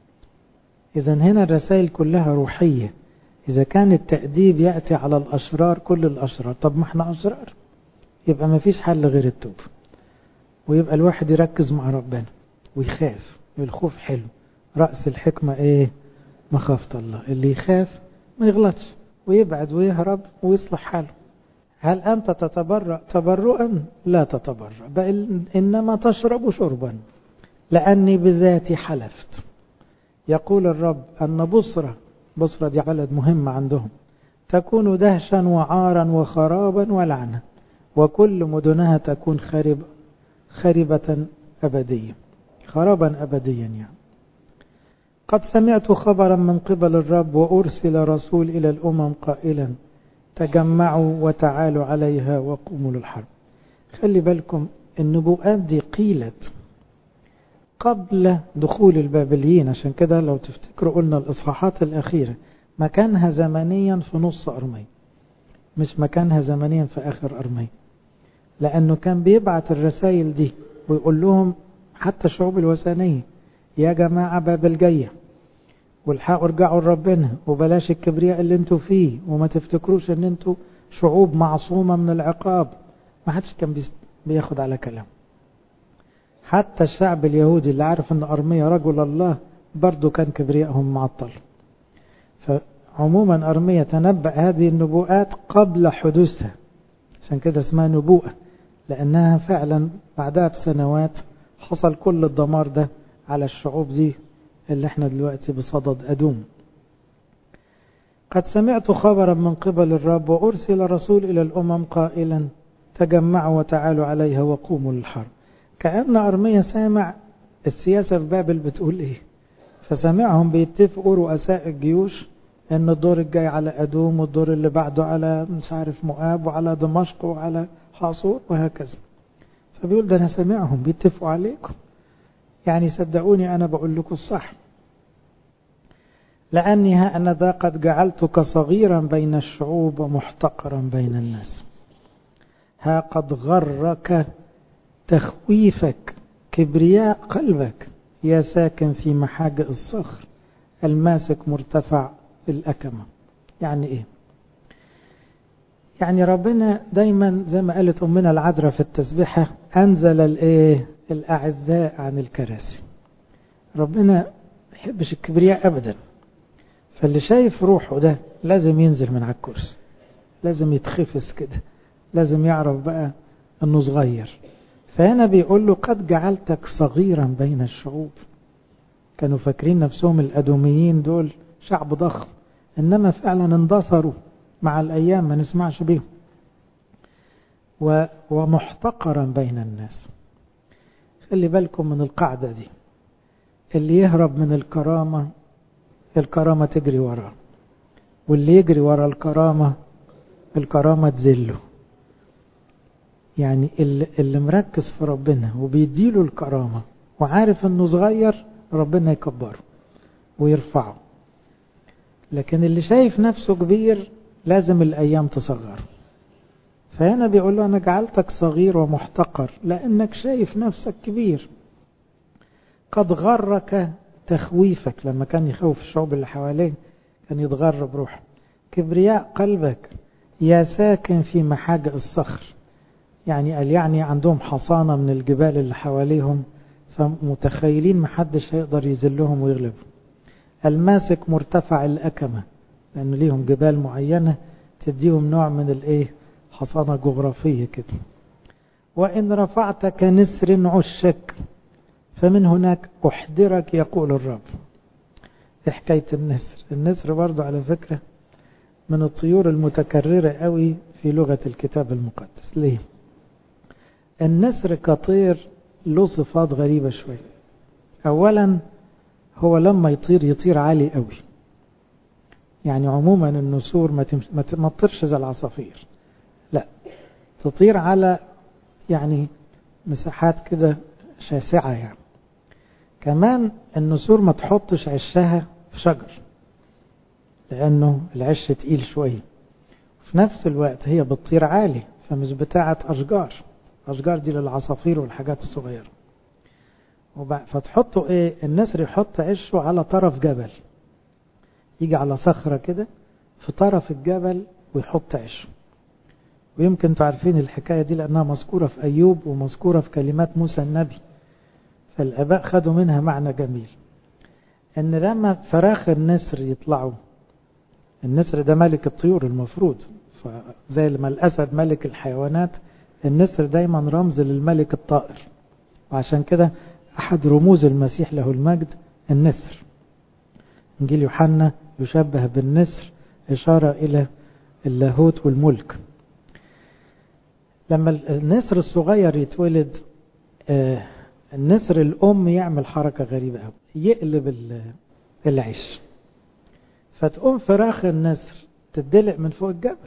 اذا هنا الرسائل كلها روحية اذا كان التأديب يأتي على الاشرار كل الاشرار طب ما احنا اشرار يبقى ما فيش حل غير التوب ويبقى الواحد يركز مع ربنا ويخاف الخوف حلو رأس الحكمة ايه مخافة الله اللي يخاف ما يغلطش ويبعد ويهرب ويصلح حاله هل أنت تتبرأ تبرؤا لا تتبرأ بل إنما تشرب شربا لأني بذاتي حلفت يقول الرب أن بصرة بصرة دي بلد مهمة عندهم تكون دهشا وعارا وخرابا ولعنة وكل مدنها تكون خرب خربة أبدية خرابا أبديا يعني قد سمعت خبرا من قبل الرب وأرسل رسول إلى الأمم قائلا تجمعوا وتعالوا عليها وقوموا للحرب خلي بالكم النبوءات دي قيلت قبل دخول البابليين عشان كده لو تفتكروا قلنا الإصحاحات الأخيرة مكانها زمنيا في نص أرمي مش مكانها زمنيا في آخر أرمي لأنه كان بيبعت الرسائل دي ويقول لهم حتى الشعوب الوثنية يا جماعة بابل جاية والحقوا ارجعوا لربنا وبلاش الكبرياء اللي انتوا فيه وما تفتكروش ان انتوا شعوب معصومة من العقاب ما حدش كان بياخد على كلام حتى الشعب اليهودي اللي عارف ان ارميا رجل الله برضه كان كبريائهم معطل فعموما ارميا تنبأ هذه النبوءات قبل حدوثها عشان كده اسمها نبوءة لانها فعلا بعدها بسنوات حصل كل الدمار ده على الشعوب دي اللي احنا دلوقتي بصدد أدوم قد سمعت خبرا من قبل الرب وأرسل رسول إلى الأمم قائلا تجمعوا وتعالوا عليها وقوموا للحرب كأن أرميا سامع السياسة في بابل بتقول إيه فسمعهم بيتفقوا رؤساء الجيوش ان الدور الجاي على أدوم والدور اللي بعده على مش عارف مؤاب وعلى دمشق وعلى حاصور وهكذا فبيقول ده أنا سامعهم بيتفقوا عليكم يعني صدقوني أنا بقول لكم الصح لأني ها أنا ذا قد جعلتك صغيرا بين الشعوب ومحتقرا بين الناس ها قد غرك تخويفك كبرياء قلبك يا ساكن في محاجئ الصخر الماسك مرتفع الأكمة يعني إيه يعني ربنا دايما زي ما قالت أمنا العذراء في التسبيحة أنزل الإيه الأعزاء عن الكراسي ربنا يحبش الكبرياء أبدا فاللي شايف روحه ده لازم ينزل من على الكرسي لازم يتخفس كده لازم يعرف بقى أنه صغير فهنا بيقول له قد جعلتك صغيرا بين الشعوب كانوا فاكرين نفسهم الأدوميين دول شعب ضخم إنما فعلا اندثروا مع الأيام ما نسمعش بيهم ومحتقرا بين الناس خلي بالكم من القاعدة دي اللي يهرب من الكرامة الكرامة تجري وراه واللي يجري ورا الكرامة الكرامة تذله يعني اللي, اللي مركز في ربنا وبيديله الكرامة وعارف انه صغير ربنا يكبره ويرفعه لكن اللي شايف نفسه كبير لازم الأيام تصغره فهنا بيقول له أنا جعلتك صغير ومحتقر لأنك شايف نفسك كبير قد غرك تخويفك لما كان يخوف الشعوب اللي حواليه كان يتغر بروحه كبرياء قلبك يا ساكن في محاجئ الصخر يعني قال يعني عندهم حصانة من الجبال اللي حواليهم فمتخيلين محدش هيقدر يذلهم ويغلبهم الماسك مرتفع الأكمة لأنه ليهم جبال معينة تديهم نوع من الايه حصانة جغرافية كده وإن رفعت كنسر عشك فمن هناك أحضرك يقول الرب حكاية النسر النسر برضو على فكرة من الطيور المتكررة قوي في لغة الكتاب المقدس ليه النسر كطير له صفات غريبة شوية أولا هو لما يطير يطير عالي قوي يعني عموما النسور ما, تمش... ما تطيرش زي العصافير لا تطير على يعني مساحات كده شاسعة يعني كمان النسور ما تحطش عشها في شجر لأنه العش تقيل شوية في نفس الوقت هي بتطير عالي فمش بتاعة أشجار أشجار دي للعصافير والحاجات الصغيرة فتحطوا ايه النسر يحط عشه على طرف جبل يجي على صخرة كده في طرف الجبل ويحط عشه ويمكن تعرفين الحكاية دي لأنها مذكورة في أيوب ومذكورة في كلمات موسى النبي فالآباء خدوا منها معنى جميل إن لما فراخ النسر يطلعوا النسر ده ملك الطيور المفروض زي ما الأسد ملك الحيوانات النسر دايما رمز للملك الطائر وعشان كده أحد رموز المسيح له المجد النسر إنجيل يوحنا يشبه بالنسر إشارة إلى اللاهوت والملك لما النسر الصغير يتولد آه النسر الأم يعمل حركة غريبة أوي يقلب العيش فتقوم فراخ النسر تدلق من فوق الجبل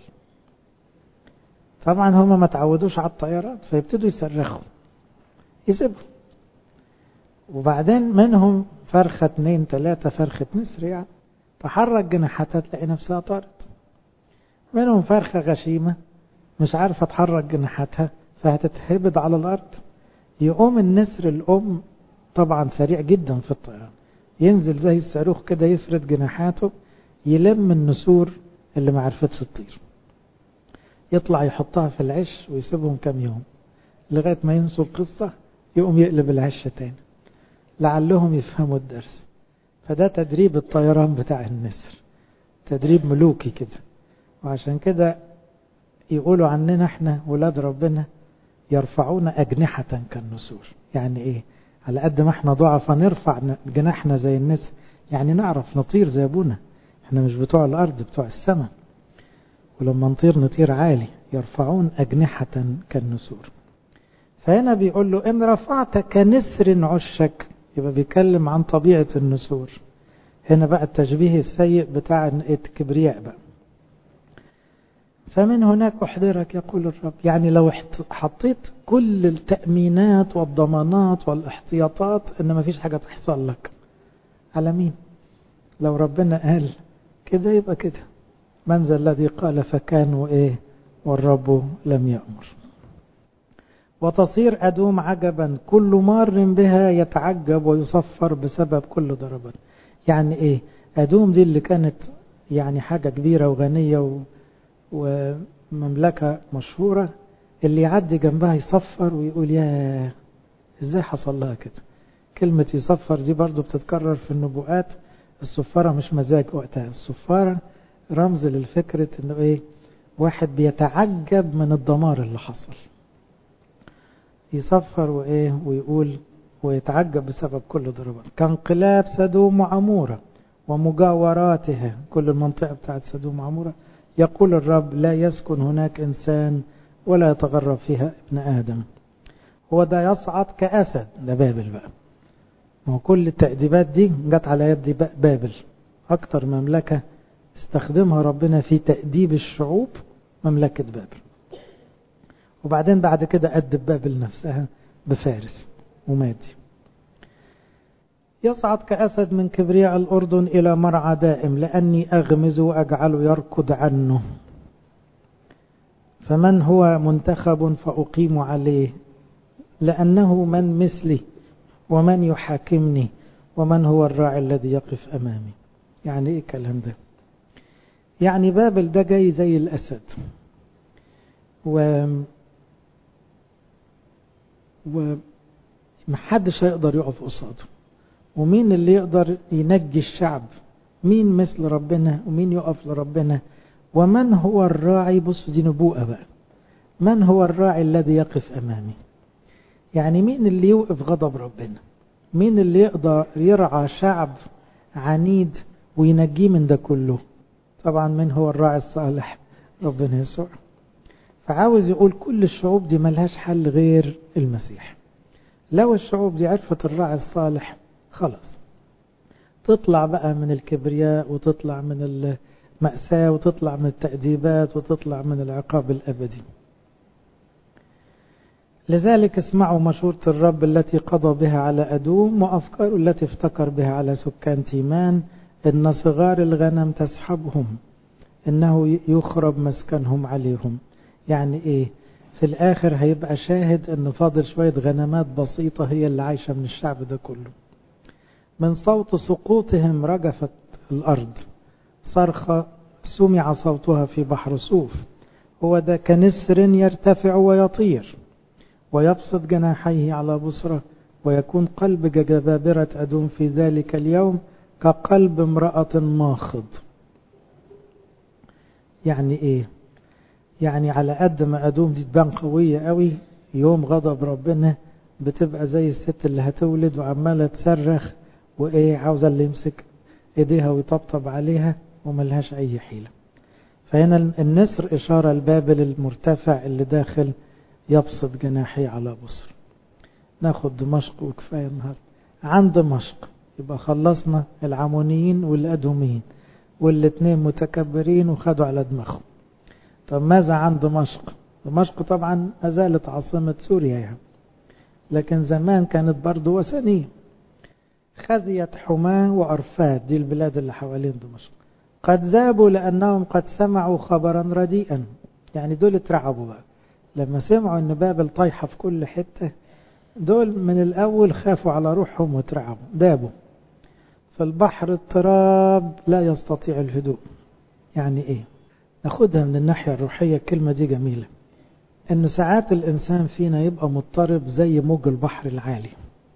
طبعا هما ما تعودوش على الطيارات فيبتدوا يصرخوا يسيبوا وبعدين منهم فرخة اتنين تلاتة فرخة نسر يعني تحرك جناحاتها تلاقي نفسها طارت منهم فرخة غشيمة مش عارفة تحرك جناحاتها فهتتهبد على الأرض يقوم النسر الأم طبعا سريع جدا في الطيران ينزل زي الصاروخ كده يفرد جناحاته يلم النسور اللي ما عرفتش تطير يطلع يحطها في العش ويسيبهم كام يوم لغاية ما ينسوا القصة يقوم يقلب العش تاني لعلهم يفهموا الدرس فده تدريب الطيران بتاع النسر تدريب ملوكي كده وعشان كده يقولوا عننا احنا ولاد ربنا يرفعون أجنحة كالنسور يعني ايه على قد ما احنا ضعفة نرفع جناحنا زي النسر يعني نعرف نطير زي ابونا احنا مش بتوع الارض بتوع السماء ولما نطير نطير عالي يرفعون أجنحة كالنسور فهنا بيقول له إن رفعت كنسر عشك يبقى بيتكلم عن طبيعة النسور هنا بقى التشبيه السيء بتاع الكبرياء بقى فمن هناك أحضرك يقول الرب يعني لو حطيت كل التأمينات والضمانات والاحتياطات إن ما فيش حاجة تحصل لك على مين لو ربنا قال كده يبقى كده من ذا الذي قال فكان وإيه والرب لم يأمر وتصير أدوم عجبا كل مار بها يتعجب ويصفر بسبب كل ضربات يعني إيه أدوم دي اللي كانت يعني حاجة كبيرة وغنية و... ومملكة مشهورة اللي يعدي جنبها يصفر ويقول يا ازاي حصل لها كده كلمة يصفر دي برضو بتتكرر في النبوءات الصفارة مش مزاج وقتها الصفارة رمز للفكرة انه ايه واحد بيتعجب من الدمار اللي حصل يصفر وايه ويقول ويتعجب بسبب كل ضربات كانقلاب سدوم وعمورة ومجاوراتها كل المنطقة بتاعت سدوم وعمورة يقول الرب لا يسكن هناك إنسان ولا يتغرب فيها ابن آدم هو ده يصعد كأسد ده بابل بقى ما هو كل التأديبات دي جت على يد بابل أكتر مملكة استخدمها ربنا في تأديب الشعوب مملكة بابل وبعدين بعد كده أدب بابل نفسها بفارس ومادي يصعد كأسد من كبرياء الأردن إلى مرعى دائم لأني أغمز وأجعله يركض عنه فمن هو منتخب فأقيم عليه لأنه من مثلي ومن يحاكمني ومن هو الراعي الذي يقف أمامي يعني إيه الكلام ده يعني بابل ده جاي زي الأسد و ومحدش هيقدر يقف قصاده ومين اللي يقدر ينجي الشعب مين مثل ربنا ومين يقف لربنا ومن هو الراعي بص دي نبوءة بقى من هو الراعي الذي يقف أمامي يعني مين اللي يوقف غضب ربنا مين اللي يقدر يرعى شعب عنيد وينجيه من ده كله طبعا من هو الراعي الصالح ربنا يسوع فعاوز يقول كل الشعوب دي ملهاش حل غير المسيح لو الشعوب دي عرفت الراعي الصالح خلاص تطلع بقى من الكبرياء وتطلع من المأساة وتطلع من التأديبات وتطلع من العقاب الأبدي لذلك اسمعوا مشورة الرب التي قضى بها على أدوم وأفكار التي افتكر بها على سكان تيمان إن صغار الغنم تسحبهم إنه يخرب مسكنهم عليهم يعني إيه في الآخر هيبقى شاهد إن فاضل شوية غنمات بسيطة هي اللي عايشة من الشعب ده كله من صوت سقوطهم رجفت الأرض صرخة سمع صوتها في بحر صوف هو ده كنسر يرتفع ويطير ويبسط جناحيه على بصرة ويكون قلب جبابرة أدوم في ذلك اليوم كقلب امرأة ماخض يعني ايه يعني على قد ما أدوم دي تبان قوية قوي يوم غضب ربنا بتبقى زي الست اللي هتولد وعمالة تصرخ وايه عاوزة اللي يمسك ايديها ويطبطب عليها وملهاش اي حيلة فهنا النسر اشارة لبابل المرتفع اللي داخل يبسط جناحي على بصر ناخد دمشق وكفاية النهاردة عن دمشق يبقى خلصنا العمونيين والأدوميين والاتنين متكبرين وخدوا على دماغهم طب ماذا عن دمشق دمشق طبعا ما زالت عاصمة سوريا يعني لكن زمان كانت برضو وثنية خزيت حماه وأرفاد دي البلاد اللي حوالين دمشق قد ذابوا لأنهم قد سمعوا خبرا رديئا يعني دول اترعبوا بقى لما سمعوا ان بابل طايحة في كل حتة دول من الأول خافوا على روحهم واترعبوا دابوا في البحر اضطراب لا يستطيع الهدوء يعني ايه ناخدها من الناحية الروحية الكلمة دي جميلة ان ساعات الانسان فينا يبقى مضطرب زي موج البحر العالي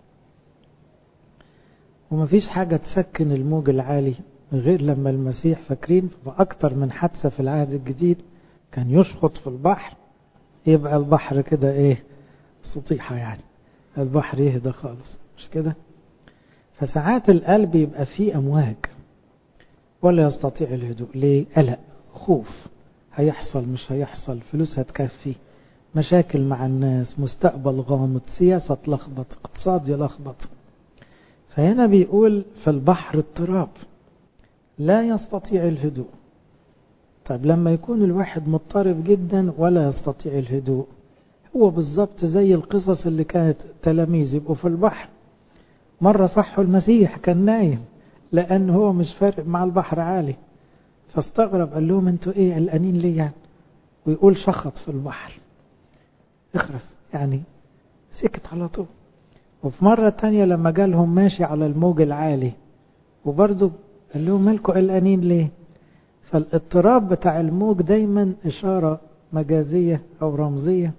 ومفيش حاجة تسكن الموج العالي غير لما المسيح فاكرين في أكتر من حادثة في العهد الجديد كان يشخط في البحر يبقى البحر كده ايه سطيحة يعني البحر يهدى خالص مش كده فساعات القلب يبقى فيه أمواج ولا يستطيع الهدوء ليه قلق خوف هيحصل مش هيحصل فلوس هتكفي مشاكل مع الناس مستقبل غامض سياسة تلخبط اقتصاد يلخبط فهنا بيقول في البحر اضطراب لا يستطيع الهدوء طيب لما يكون الواحد مضطرب جدا ولا يستطيع الهدوء هو بالظبط زي القصص اللي كانت تلاميذ يبقوا في البحر مرة صحوا المسيح كان نايم لأن هو مش فارق مع البحر عالي فاستغرب قال لهم انتوا ايه قلقانين ليه يعني ويقول شخط في البحر اخرس يعني سكت على طول وفي مرة تانية لما جالهم ماشي على الموج العالي وبرضه قال لهم مالكوا قلقانين ليه فالاضطراب بتاع الموج دايما إشارة مجازية أو رمزية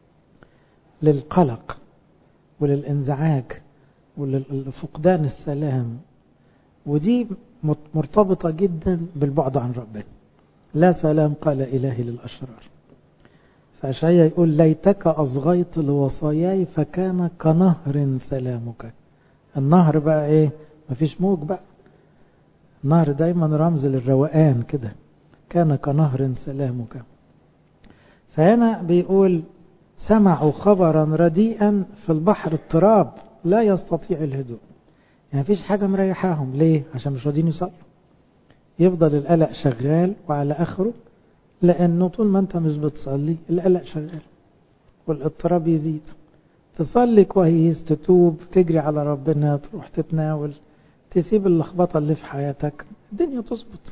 للقلق وللانزعاج ولفقدان السلام ودي مرتبطة جدا بالبعد عن ربنا لا سلام قال إلهي للأشرار فأشعيا يقول ليتك أصغيت لوصاياي فكان كنهر سلامك النهر بقى إيه مفيش موج بقى النهر دايما رمز للروقان كده كان كنهر سلامك فهنا بيقول سمعوا خبرا رديئا في البحر اضطراب لا يستطيع الهدوء يعني مفيش حاجة مريحاهم ليه عشان مش راضيين يصلوا يفضل القلق شغال وعلى آخره لأنه طول ما أنت مش بتصلي القلق شغال والاضطراب يزيد تصلي كويس تتوب تجري على ربنا تروح تتناول تسيب اللخبطة اللي في حياتك الدنيا تظبط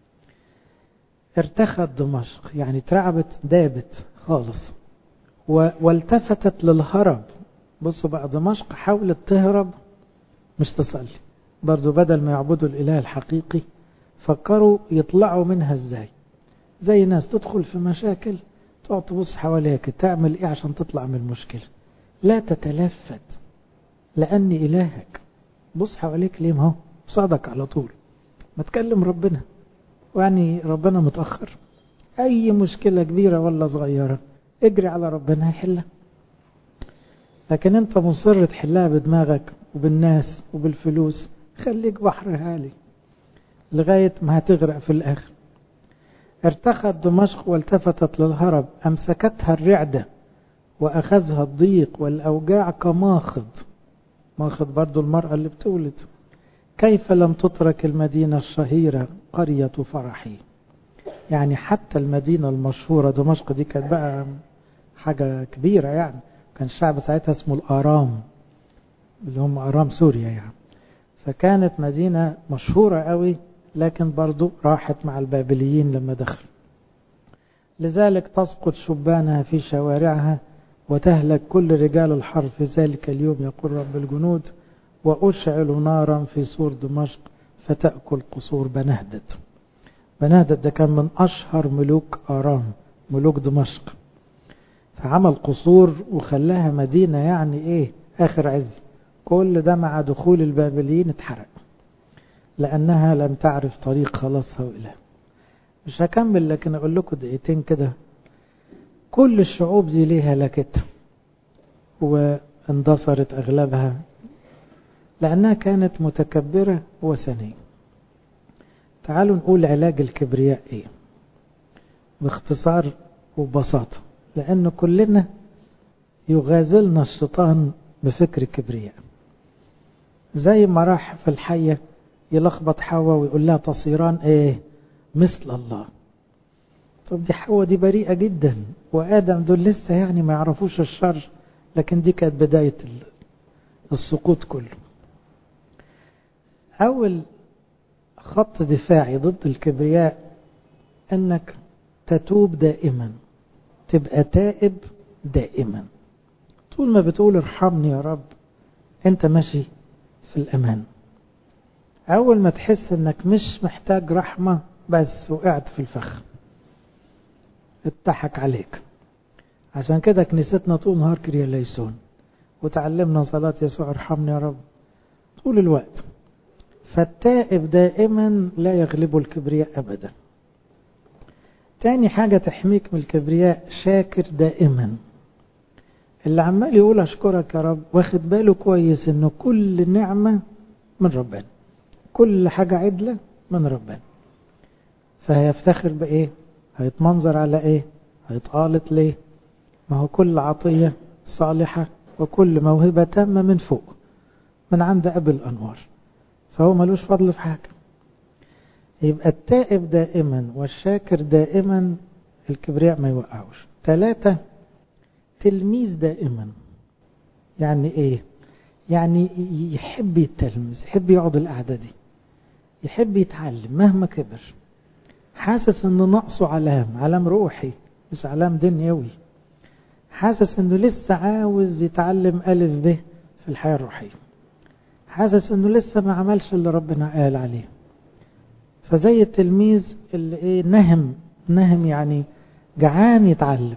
ارتخت دمشق يعني اترعبت دابت خالص والتفتت للهرب بصوا بقى دمشق حاولت تهرب مش تصلي برضو بدل ما يعبدوا الإله الحقيقي فكروا يطلعوا منها ازاي زي ناس تدخل في مشاكل تقعد تبص حواليك تعمل ايه عشان تطلع من المشكلة لا تتلفت لأني إلهك بص حواليك ليه ما هو صادق على طول ما تكلم ربنا ويعني ربنا متأخر أي مشكلة كبيرة ولا صغيرة اجري على ربنا هيحلها لكن انت مصر تحلها بدماغك وبالناس وبالفلوس خليك بحر هالي لغاية ما هتغرق في الآخر ارتخت دمشق والتفتت للهرب أمسكتها الرعدة وأخذها الضيق والأوجاع كماخض ماخذ برضو المرأة اللي بتولد كيف لم تترك المدينة الشهيرة قرية فرحي يعني حتى المدينة المشهورة دمشق دي كانت بقى حاجة كبيرة يعني كان الشعب ساعتها اسمه الآرام اللي هم آرام سوريا يعني فكانت مدينة مشهورة قوي لكن برضو راحت مع البابليين لما دخلوا لذلك تسقط شبانها في شوارعها وتهلك كل رجال الحرب في ذلك اليوم يقول رب الجنود وأشعل نارا في سور دمشق فتأكل قصور بنهدد بنهدد ده كان من أشهر ملوك آرام ملوك دمشق فعمل قصور وخلاها مدينة يعني إيه آخر عز كل ده مع دخول البابليين اتحرق لأنها لم تعرف طريق خلاصها وإله مش هكمل لكن أقول لكم دقيقتين كده كل الشعوب دي ليه هلكت واندثرت أغلبها لأنها كانت متكبرة وثنية تعالوا نقول علاج الكبرياء إيه باختصار وببساطة لأن كلنا يغازلنا الشيطان بفكر الكبرياء زي ما راح في الحية يلخبط حواء ويقول لها تصيران ايه مثل الله طب دي حواء دي بريئة جدا وآدم دول لسه يعني ما يعرفوش الشر لكن دي كانت بداية السقوط كله أول خط دفاعي ضد الكبرياء أنك تتوب دائما تبقى تائب دائما طول ما بتقول ارحمني يا رب انت ماشي في الأمان أول ما تحس إنك مش محتاج رحمة بس وقعت في الفخ اتضحك عليك عشان كده كنيستنا طول نهار كريا ليسون وتعلمنا صلاة يسوع ارحمني يا رب طول الوقت فالتائب دائما لا يغلب الكبرياء أبدا تاني حاجة تحميك من الكبرياء شاكر دائما اللي عمال يقول أشكرك يا رب واخد باله كويس إنه كل نعمة من ربنا كل حاجة عدلة من ربنا فهيفتخر بإيه هيتمنظر على إيه هيتقالط ليه ما هو كل عطية صالحة وكل موهبة تامة من فوق من عند أبي الأنوار فهو ملوش فضل في حاجة يبقى التائب دائما والشاكر دائما الكبرياء ما يوقعوش ثلاثة تلميذ دائما يعني ايه يعني يحب يتلمذ يحب يقعد القعدة دي يحب يتعلم مهما كبر حاسس انه نقصه علام علام روحي مش علام دنيوي حاسس انه لسه عاوز يتعلم ألف ب في الحياة الروحية حاسس انه لسه ما عملش اللي ربنا قال عليه فزي التلميذ اللي ايه نهم نهم يعني جعان يتعلم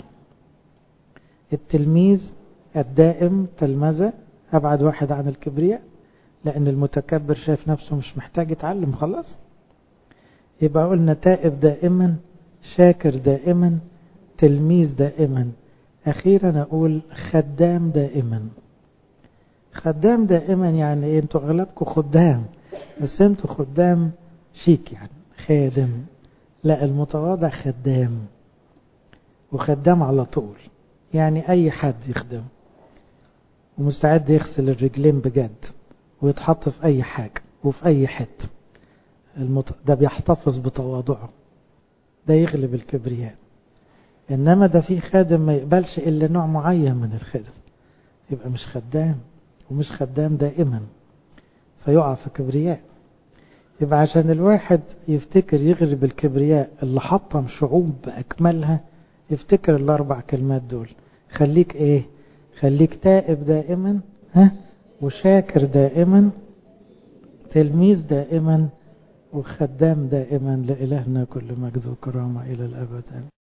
التلميذ الدائم تلمذة أبعد واحد عن الكبرياء لأن المتكبر شايف نفسه مش محتاج يتعلم خلاص يبقى قلنا تائب دائما شاكر دائما تلميذ دائما أخيرا أقول خدام دائما خدام دائما يعني إيه انتوا أغلبكم خدام بس انتوا خدام شيك يعني خادم لا المتواضع خدام وخدام على طول يعني أي حد يخدم ومستعد يغسل الرجلين بجد ويتحط في أي حاجة وفي أي حتة المت... ده بيحتفظ بتواضعه ده يغلب الكبرياء إنما ده في خادم ما يقبلش إلا نوع معين من الخدم يبقى مش خدام ومش خدام دائما فيقع في كبرياء يبقى عشان الواحد يفتكر يغلب الكبرياء اللي حطم شعوب بأكملها يفتكر الأربع كلمات دول خليك إيه خليك تائب دائما ها وشاكر دائما تلميذ دائما وخدام دائما لإلهنا كل مجد وكرامة إلى الأبد